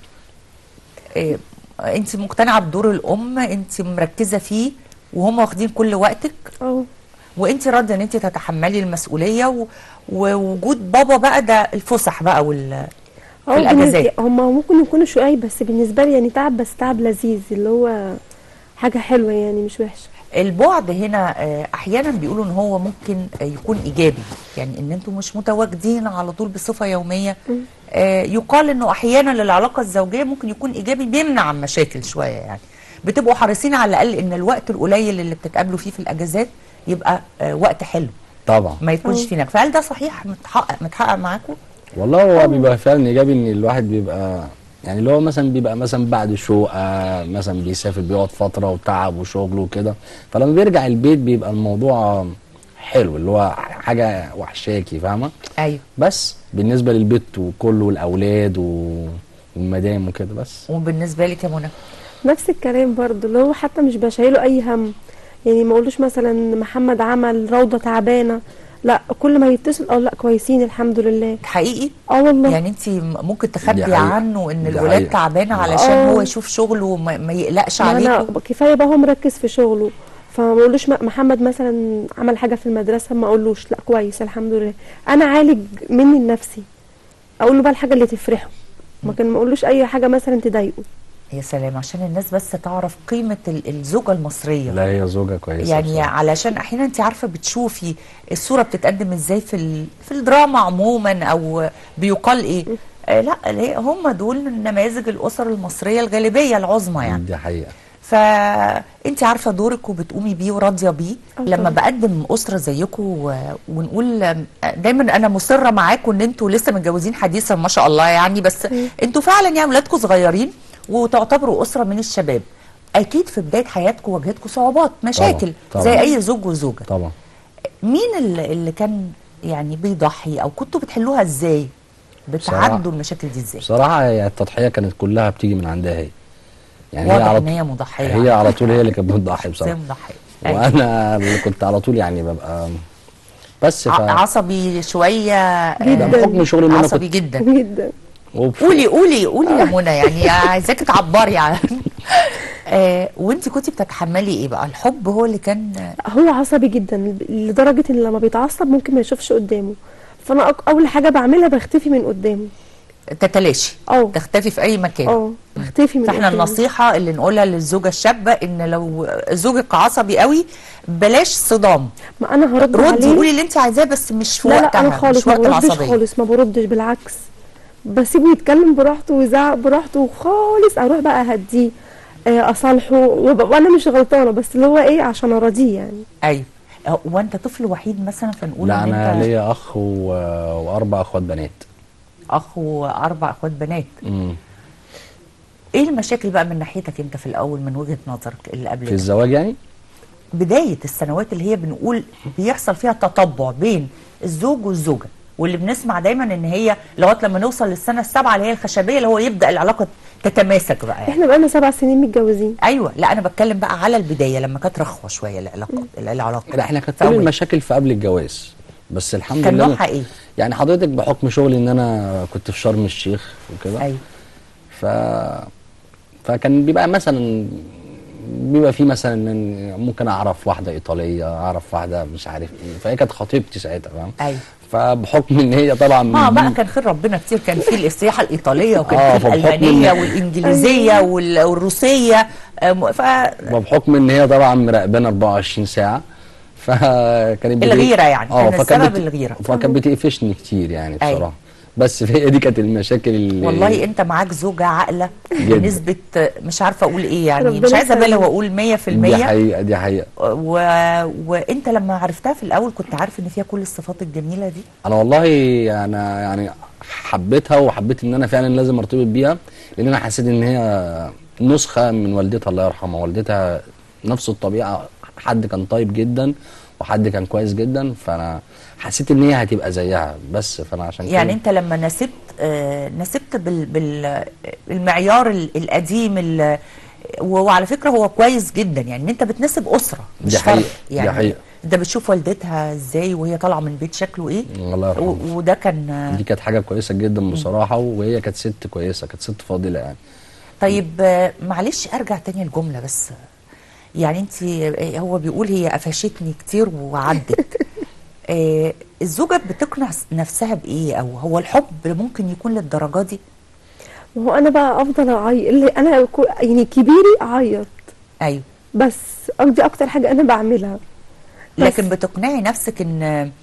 إيه انت مقتنعه بدور الام انت مركزه فيه وهم واخدين كل وقتك اه وانت راضيه ان انت تتحملي المسؤوليه و... ووجود بابا بقى ده الفسح بقى وال في اه الاجازات هم ممكن يكونوا شقاي بس بالنسبه لي يعني تعب بس تعب لذيذ اللي هو حاجه حلوه يعني مش وحشه البعد هنا آه، احيانا بيقولوا ان هو ممكن آه، يكون ايجابي يعني ان انتم مش متواجدين على طول بصفه يوميه آه، يقال انه احيانا للعلاقه الزوجيه ممكن يكون ايجابي بيمنع عن مشاكل شويه يعني بتبقوا حريصين على الاقل ان الوقت القليل اللي بتتقابلوا فيه في الاجازات يبقى آه، وقت حلو طبعا ما يكونش أه. فيه نكد فهل ده صحيح متحقق متحقق معاكم والله هو بيبقى فعلا ايجابي ان الواحد بيبقى يعني اللي هو مثلا بيبقى مثلا بعد شقه مثلا بيسافر بيقعد فتره وتعب وشغل وكده فلما بيرجع البيت بيبقى الموضوع حلو اللي هو حاجه وحشاكي فاهمه ايوه بس بالنسبه للبيت وكله والاولاد و- والمدام وكده بس وبالنسبه لك يا منى نفس الكلام برضو اللي هو حتى مش بشايله اي هم يعني ما اقولوش مثلا محمد عمل روضه تعبانه لا كل ما يتصل اه لا كويسين الحمد لله حقيقي اه والله يعني انت ممكن دي تخبي حقيقة. عنه ان دي الولاد حقيقة. تعبانه علشان آه. هو يشوف شغله وما ما يقلقش ما انا عليكم كفايه بقى هو مركز في شغله فما اقولوش م- محمد مثلا عمل حاجه في المدرسه ما اقولوش لا كويس الحمد لله انا عالج مني لنفسي اقول له بقى الحاجه اللي تفرحه ما كان ما اقولوش اي حاجه مثلا تضايقه يا سلام عشان الناس بس تعرف قيمه ال- الزوجه المصريه لا هي زوجه كويسه يعني بصراحة. علشان احيانا انت عارفه بتشوفي الصوره بتتقدم ازاي في ال... في الدراما عموما او بيقال ايه آه لا لا، هم دول نماذج الاسر المصريه الغالبيه العظمى يعني دي حقيقه فانت عارفه دورك وبتقومي بيه وراضيه بيه آه لما طبعاً. بقدم اسره زيكم و- ونقول آم، دايما انا مصره معاكم ان انتوا لسه متجوزين حديثا ما شاء الله يعني بس انتوا فعلا يعني اولادكم صغيرين وتعتبروا اسره من الشباب اكيد في بدايه حياتكم واجهتكم صعوبات مشاكل طبعاً. زي اي زوج وزوجه طبعا مين اللي, اللي كان يعني بيضحي او كنتوا بتحلوها ازاي بتعدوا المشاكل دي ازاي بصراحه هي التضحيه كانت كلها بتيجي من عندها هي يعني هي واضح على ان طول هي مضحيه هي على طول هي اللي كانت بتضحي زي بصراحه مضحيه أيوة. وانا اللي كنت على طول يعني ببقى بس ف... ع- عصبي شويه جداً. آه، بحكم شغلي ان انا عصبي كنت جدا جدا وبف- قولي قولي قولي يا منى يعني عايزاكي تعبري عن آه وانت كنتي بتتحملي ايه بقى الحب هو اللي كان هو عصبي جدا لدرجه ان لما بيتعصب ممكن ما يشوفش قدامه فانا أك- اول حاجه بعملها بختفي من قدامه تتلاشي اه تختفي في اي مكان اه بختفي من فاحنا قدامه. النصيحة اللي نقولها للزوجة الشابة ان لو زوجك عصبي قوي بلاش صدام ما انا هرد ردي عليه قولي اللي انت عايزاه بس مش في لا وقتها لا انا خالص مش ما وقت بردش العصبية خالص ما بردش بالعكس بسيبه يتكلم براحته ويزعق براحته وخالص اروح بقى اهديه آه، اصالحه وب- وانا مش غلطانه بس اللي هو ايه عشان ارضيه يعني ايوه أه، وانت طفل وحيد مثلا فنقول لا ان انا انت ليا اخ و... واربع اخوات بنات اخ واربع اخوات بنات مم. ايه المشاكل بقى من ناحيتك انت في الاول من وجهة نظرك اللي قبل في كده؟ الزواج يعني بداية السنوات اللي هي بنقول بيحصل فيها تطبع بين الزوج والزوجة واللي بنسمع دايما ان هي لغايه لما نوصل للسنه السابعه اللي هي الخشبيه اللي هو يبدا العلاقه تتماسك بقى يعني. احنا بقالنا سبع سنين متجوزين ايوه لا انا بتكلم بقى على البدايه لما كانت رخوه شويه العلاقه العلاقه لا احنا كانت في كل أول. المشاكل في قبل الجواز بس الحمد كان لله نوعها ايه؟ يعني حضرتك بحكم شغلي ان انا كنت في شرم الشيخ وكده ايوه ف فكان بيبقى مثلا بيبقى في مثلا إن ممكن اعرف واحده ايطاليه اعرف واحده مش عارف ايه فهي كانت خطيبتي ساعتها فاهم ايوه فبحكم ان هي طبعا ما بقى كان خير ربنا كتير كان في السياحه الايطاليه وكان آه، في فبحكم الالمانيه إن- والانجليزيه وال- والروسيه أم، ف وبحكم ان هي طبعا مراقبانا 24 ساعه فكانت بت- الغيرة يعني، كان فكانت السبب بت- الغيرة. فكانت بتقفشني كتير يعني أيوة. بصراحه بس هي دي كانت المشاكل اللي والله انت معاك زوجه عاقله جدا. بنسبه مش عارفه اقول ايه يعني ربنا مش عايزه ابالغ يخليك. واقول 100% دي حقيقه دي حقيقه و... وانت لما عرفتها في الاول كنت عارف ان فيها كل الصفات الجميله دي انا والله انا يعني حبيتها وحبيت ان انا فعلا لازم ارتبط بيها لان انا حسيت ان هي نسخه من والدتها الله يرحمها والدتها نفس الطبيعه حد كان طيب جدا وحد كان كويس جدا فانا حسيت ان هي هتبقى زيها بس فانا عشان كده يعني انت لما نسبت آه نسبت بال... بال... المعيار ال- القديم ال... وعلى فكره هو كويس جدا يعني ان انت بتناسب اسره مش دي فرد حقيقة، دي يعني حقيقة. انت بتشوف والدتها ازاي وهي طالعه من بيت شكله ايه الله يرحمها و... وده كان آه، دي كانت حاجه كويسه جدا بصراحه وهي كانت ست كويسه كانت ست فاضله يعني طيب آه، معلش ارجع تاني الجمله بس يعني انت آه، هو بيقول هي قفشتني كتير وعدت آه، الزوجه بتقنع نفسها بايه او هو الحب ممكن يكون للدرجه دي ما هو انا بقى افضل اعيط اللي انا كو- يعني كبيري اعيط ايوه بس دي اكتر حاجه انا بعملها بس. لكن بتقنعي نفسك ان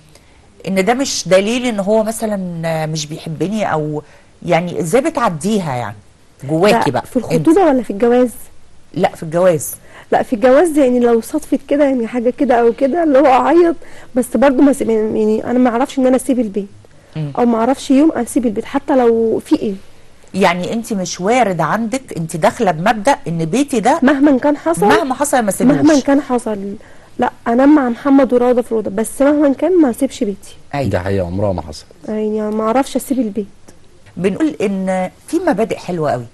ان ده مش دليل ان هو مثلا مش بيحبني او يعني ازاي بتعديها يعني جواكي لا، بقى في الخطوبه ولا في الجواز انت. لا في الجواز لا في الجواز يعني لو صدفت كده يعني حاجه كده او كده اللي هو اعيط بس برضو ما سيب- يعني انا ما اعرفش ان انا اسيب البيت مم. او ما اعرفش يوم اسيب البيت حتى لو في ايه يعني انت مش وارد عندك انت داخله بمبدا ان بيتي ده مهما كان حصل مهما حصل ما سيبوش مهما كان حصل لا انا مع محمد وراضه في روضه بس مهما كان ما اسيبش بيتي أيوة. دي حقيقه عمرها ما حصل يعني ما اعرفش اسيب البيت بنقول ان في مبادئ حلوه قوي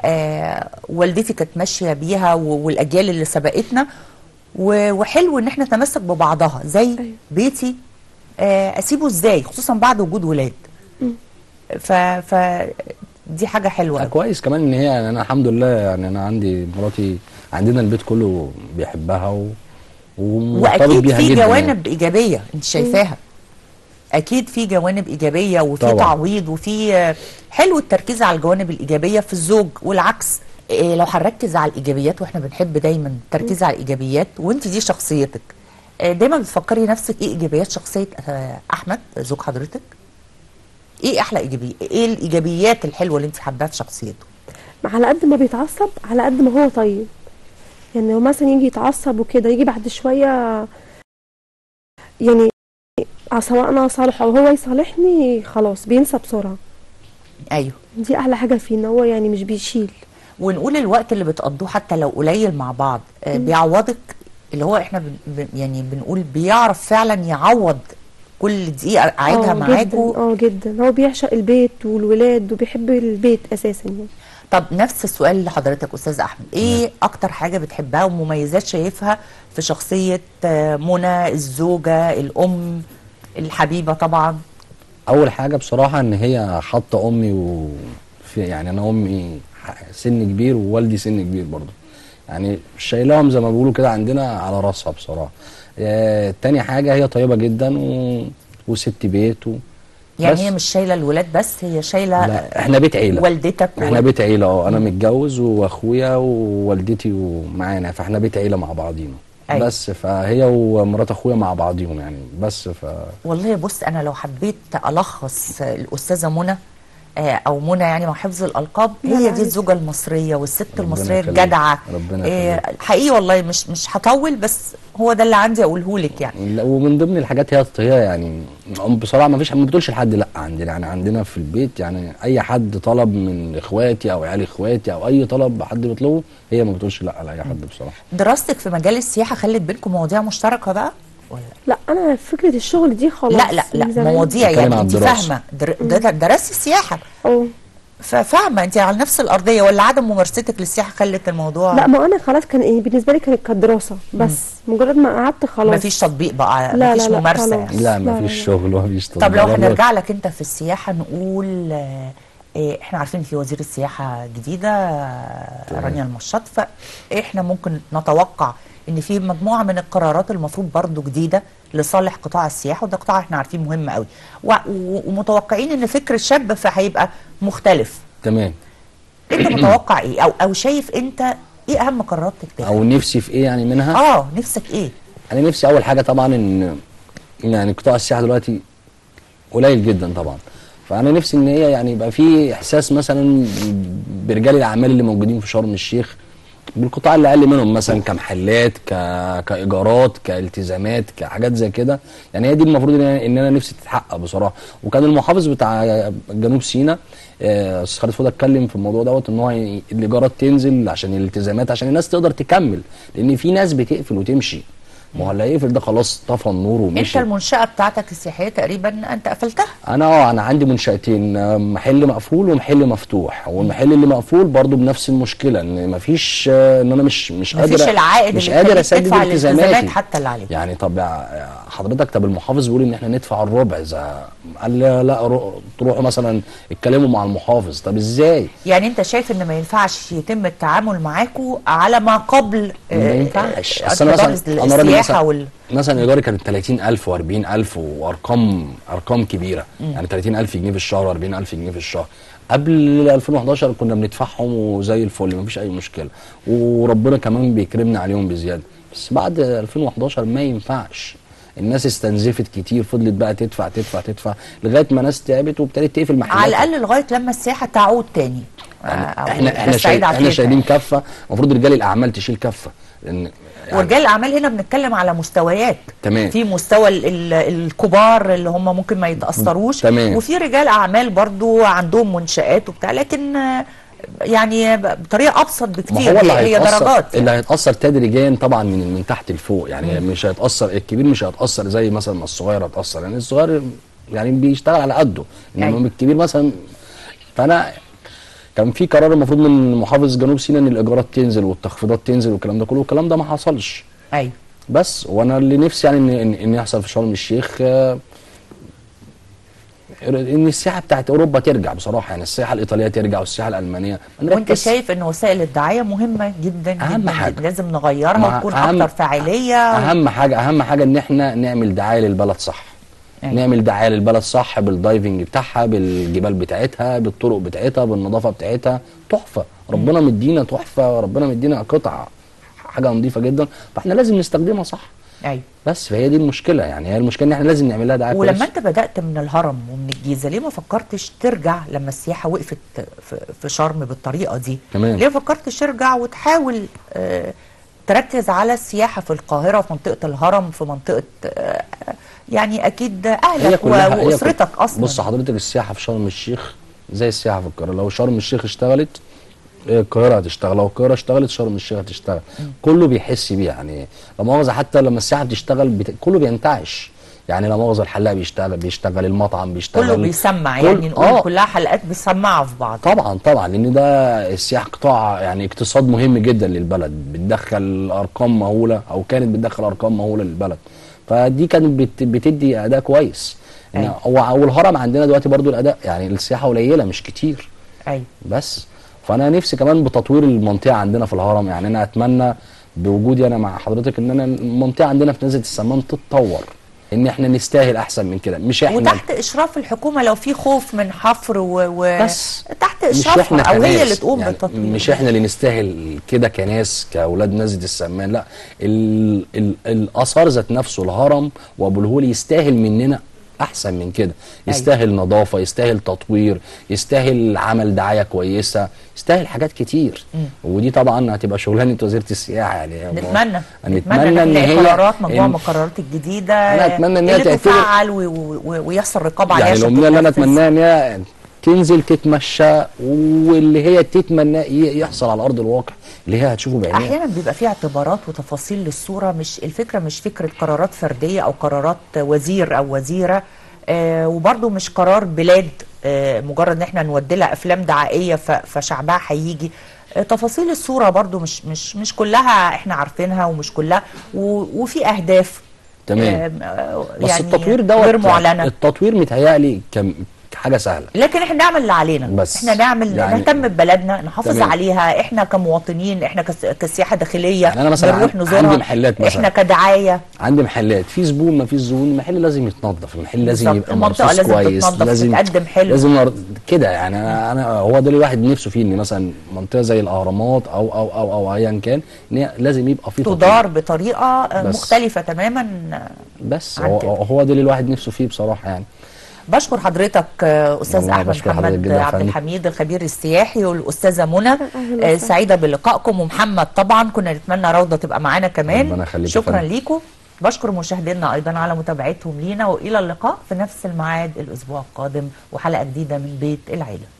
آه والدتي كانت ماشيه بيها و- والاجيال اللي سبقتنا و- وحلو ان احنا نتمسك ببعضها زي أيوة. بيتي آه اسيبه ازاي خصوصا بعد وجود ولاد ف ف دي حاجه حلوه قوي كويس كمان ان هي يعني انا الحمد لله يعني انا عندي مراتي عندنا البيت كله بيحبها و... ومرتبط واكيد بيها في جدا جوانب ايجابيه انت شايفاها اكيد في جوانب ايجابيه وفي طبعا. تعويض وفي آه، حلو التركيز على الجوانب الايجابيه في الزوج والعكس إيه لو هنركز على الايجابيات واحنا بنحب دايما التركيز على الايجابيات وانت دي شخصيتك آه، دايما بتفكري نفسك ايه ايجابيات شخصيه آه، احمد زوج حضرتك ايه احلى ايجابيه ايه الايجابيات الحلوه اللي انت حباها في شخصيته على قد ما بيتعصب على قد ما هو طيب يعني هو مثلا يجي يتعصب وكده يجي بعد شويه يعني سواء انا اصالحه او هو يصالحني خلاص بينسى بسرعه ايوه دي احلى حاجه فيه ان هو يعني مش بيشيل ونقول الوقت اللي بتقضوه حتى لو قليل مع بعض آه، بيعوضك اللي هو احنا بن بن- يعني بنقول بيعرف فعلا يعوض كل دقيقه قاعدها آه، معاكوا جدا اه جدا هو بيعشق البيت والولاد وبيحب البيت اساسا يعني طب نفس السؤال لحضرتك استاذ احمد ايه اكتر حاجه بتحبها ومميزات شايفها في شخصيه آه، منى الزوجه الام الحبيبه طبعا اول حاجه بصراحه ان هي حاطه امي و في يعني انا امي سن كبير ووالدي سن كبير برضه يعني شايلاهم زي ما بيقولوا كده عندنا على راسها بصراحه آه، تاني حاجه هي طيبه جدا و... وست بيت و... يعني بس. هي مش شايله الولاد بس هي شايله لا احنا بيت عيله والدتك احنا و- بيت عيله اه انا متجوز واخويا ووالدتي ومعانا فاحنا بيت عيله مع بعضينا أيوة. بس فهي ومرات اخويا مع بعضيهم يعني بس ف والله بص انا لو حبيت الخص الاستاذه منى آه، او منى يعني مع حفظ الالقاب لا، هي دي عادي. الزوجه المصريه والست ربنا المصريه يخليك. الجدعه ربنا آه، يخليك. حقيقي والله مش مش هطول بس هو ده اللي عندي اقوله لك يعني لا، ومن ضمن الحاجات هي هي يعني بصراحه ما فيش ما بتقولش لحد لا عندنا يعني عندنا في البيت يعني اي حد طلب من اخواتي او عيال اخواتي او اي طلب حد بيطلبه هي ما بتقولش لا لاي حد بصراحه دراستك في مجال السياحه خلت بينكم مواضيع مشتركه بقى لا انا فكره الشغل دي خلاص لا لا لا من زمان. مواضيع بتكلم يعني عن انت الدراسة. فاهمه در... در- درستي السياحه اه ففاهمه انت على نفس الارضيه ولا عدم ممارستك للسياحه خلت الموضوع لا ما انا خلاص كان إيه بالنسبه لي كانت كدراسه بس مجرد ما قعدت خلاص مفيش تطبيق بقى لا، مفيش لا، لا، ممارسه خلاص. يعني. لا لا، ما لا، فيش لا. شغل وما فيش طب لو تطبيق. هنرجع لك انت في السياحه نقول آه، آه، احنا عارفين في وزير السياحه جديده آه، رانيا المشاط فاحنا ممكن نتوقع ان في مجموعه من القرارات المفروض برضو جديده لصالح قطاع السياحه وده قطاع احنا عارفين مهم قوي و- و- ومتوقعين ان فكر الشاب فهيبقى مختلف تمام انت متوقع ايه او او شايف انت ايه اهم قرارات تتخذ او نفسي في ايه يعني منها اه نفسك ايه انا نفسي اول حاجه طبعا ان يعني قطاع السياحه دلوقتي قليل جدا طبعا فانا نفسي ان هي يعني يبقى في احساس مثلا برجال الاعمال اللي موجودين في شرم الشيخ بالقطاع اللي اقل منهم مثلا كمحلات ك... كايجارات كالتزامات كحاجات زي كده يعني هي دي المفروض ان انا, إن أنا نفسي تتحقق بصراحه وكان المحافظ بتاع جنوب سيناء آه، استاذ خالد فوده اتكلم في الموضوع دوت ان هو ي- الايجارات تنزل عشان الالتزامات عشان الناس تقدر تكمل لان في ناس بتقفل وتمشي ما هو اللي هيقفل ده خلاص طفى النور انت ومشي المنشاه بتاعتك السياحيه تقريبا انت قفلتها انا اه انا عندي منشاتين آه، محل مقفول ومحل مفتوح والمحل اللي مقفول برضو بنفس المشكله ان مفيش آه، ان انا مش مش قادر مفيش العائد مش اللي قادر يخليك اسدد تدفع الالتزامات التزاماتي حتى اللي عليك يعني طب يا حضرتك طب المحافظ بيقول ان احنا ندفع الربع اذا قال لي لا رو- تروحوا مثلا اتكلموا مع المحافظ طب ازاي يعني انت شايف ان ما ينفعش يتم التعامل معاكم على ما قبل ما آه، ينفعش آه، اصل انا إدارة مثلا انا راجل السياحه مثلا وال مثلا ايجاري كانت 30000 و40000 وارقام ارقام كبيره مم. يعني 30000 جنيه في الشهر و40000 جنيه في الشهر قبل 2011 كنا بندفعهم وزي الفل مفيش اي مشكله وربنا كمان بيكرمنا عليهم بزياده بس بعد 2011 ما ينفعش الناس استنزفت كتير فضلت بقى تدفع تدفع تدفع لغايه ما ناس تعبت وابتدت تقفل محلات على الاقل لغايه لما السياحه تعود تاني آه، أو احنا احنا تستعيد شايل احنا عافيتها. شايلين كفه المفروض رجال الاعمال تشيل كفه لان يعني ورجال الاعمال هنا بنتكلم على مستويات تمام في مستوى ال ال الكبار اللي هم ممكن ما يتاثروش تمام. وفي رجال اعمال برضو عندهم منشات وبتاع لكن آه، يعني بطريقه ابسط ما بكتير هو اللي هي, هي هيتأثر درجات اللي هيتأثر تدريجيا طبعا من من تحت لفوق يعني مش هيتأثر الكبير مش هيتأثر زي مثلا ما الصغير هيتأثر يعني الصغير يعني بيشتغل على قده انما أيوة. الكبير مثلا فانا كان في قرار المفروض من محافظ جنوب سيناء ان الايجارات تنزل والتخفيضات تنزل والكلام ده كله والكلام ده ما حصلش ايوه بس وانا اللي نفسي يعني ان ان, إن يحصل في شرم الشيخ آه، ان السياحه بتاعت اوروبا ترجع بصراحه يعني السياحه الايطاليه ترجع والسياحه الالمانيه وانت نركز شايف ان وسائل الدعايه مهمه جدا أهم جدا حاجة. جداً. لازم نغيرها مع- وتكون أهم- اكتر فاعليه اهم حاجه اهم حاجه ان احنا نعمل دعايه للبلد صح أيوة. نعمل دعايه للبلد صح بالدايفنج بتاعها بالجبال بتاعتها بالطرق بتاعتها بالنظافه بتاعتها تحفه ربنا مدينا تحفه ربنا مدينا قطعه حاجه نظيفه جدا فاحنا لازم نستخدمها صح ايوه بس فهي دي المشكله يعني هي المشكله ان احنا لازم نعمل لها دعايه ولما كويسة. انت بدات من الهرم ومن الجيزه ليه ما فكرتش ترجع لما السياحه وقفت في, في شرم بالطريقه دي تمام. ليه ما فكرتش ترجع وتحاول آه تركز على السياحه في القاهره في منطقه الهرم في منطقه آه يعني اكيد اهلك و- هي واسرتك كل- اصلا بص حضرتك السياحه في شرم الشيخ زي السياحه في القاهره لو شرم الشيخ اشتغلت آه، القاهره هتشتغل لو القاهره اشتغلت شرم الشيخ هتشتغل كله بيحس بيه يعني لا مؤاخذه حتى لما السياحه بتشتغل بت... كله بينتعش يعني لا مؤاخذه الحلاق بيشتغل بيشتغل المطعم بيشتغل كله بيسمع كل- يعني نقول آه. كلها حلقات بيسمعوا في بعض طبعا طبعا لان ده السياحه قطاع يعني اقتصاد مهم جدا للبلد بتدخل ارقام مهوله او كانت بتدخل ارقام مهوله للبلد فدي كانت بت بتدي اداء كويس إن- أيوة. هو والهرم عندنا دلوقتي برضو الاداء يعني السياحه قليله مش كتير ايوه بس فانا نفسي كمان بتطوير المنطقه عندنا في الهرم يعني انا اتمنى بوجودي انا مع حضرتك ان انا المنطقه عندنا في نزله السمان تتطور ان احنا نستاهل احسن من كده مش احنا وتحت اشراف الحكومه لو في خوف من حفر و, و... بس تحت مش اشرافها احنا او هي كناس اللي تقوم يعني بالتطوير مش احنا اللي نستاهل كده كناس كاولاد نزله السمان لا ال ال الاثار ذات نفسه الهرم وابو الهول يستاهل مننا احسن من كده يستاهل نظافه يستاهل تطوير يستاهل عمل دعايه كويسه يستاهل حاجات كتير ودي طبعا هتبقى شغلانه وزيره السياحه يعني نتمنى نتمنى ان نلاقي هي قرارات مجموعه إن- من القرارات الجديده أنا أتمنى إن هي اللي تعتبر- تفعل و... و... ويحصل رقابه عليها يعني عشان الامنيه اللي انا تتنفذ. اتمناها ان هي تنزل تتمشى واللي هي تتمنى ي- يحصل على ارض الواقع اللي هي هتشوفه بعينيها احيانا بيبقى في اعتبارات وتفاصيل للصوره مش الفكره مش فكره قرارات فرديه او قرارات وزير او وزيره آه وبرده مش قرار بلاد آه مجرد ان احنا نودي لها افلام دعائيه ف- فشعبها هيجي آه تفاصيل الصوره برضو مش مش مش كلها احنا عارفينها ومش كلها و- وفي اهداف تمام آه، بس يعني التطوير دوت غير معلنه التطوير متهيألي كم حاجه سهله لكن احنا نعمل اللي علينا بس احنا نعمل يعني- نهتم ببلدنا نحافظ تمام. عليها احنا كمواطنين احنا كس- كسياحه داخليه يعني أنا مثلا بنروح عن- نزورها عندي محلات مثلا. احنا كدعايه عندي محلات في زبون ما فيش زبون المحل لازم يتنظف المحل لازم بالظبط. يبقى المنطقة مرصوص لازم كويس تتنظف، لازم تتقدم حلو. لازم نر- كده يعني انا انا هو ده اللي الواحد نفسه فيه ان مثلا منطقه زي الاهرامات او او او او ايا كان ان هي لازم يبقى في تطوير. تدار بطريقه آه، بس. مختلفه تماما بس عن هو, كده. هو ده اللي الواحد نفسه فيه بصراحه يعني بشكر حضرتك آه، استاذ والله احمد بشكر حضرتك محمد جدا يا عبد فندم. الحميد الخبير السياحي والاستاذه منى آه، وسهلا. سعيده بلقائكم ومحمد طبعا كنا نتمنى روضه تبقى معانا كمان ربنا يخليك يا شكرا فندم. ليكم بشكر مشاهدينا ايضا على متابعتهم لينا والى اللقاء في نفس الميعاد الاسبوع القادم وحلقه جديده من بيت العيله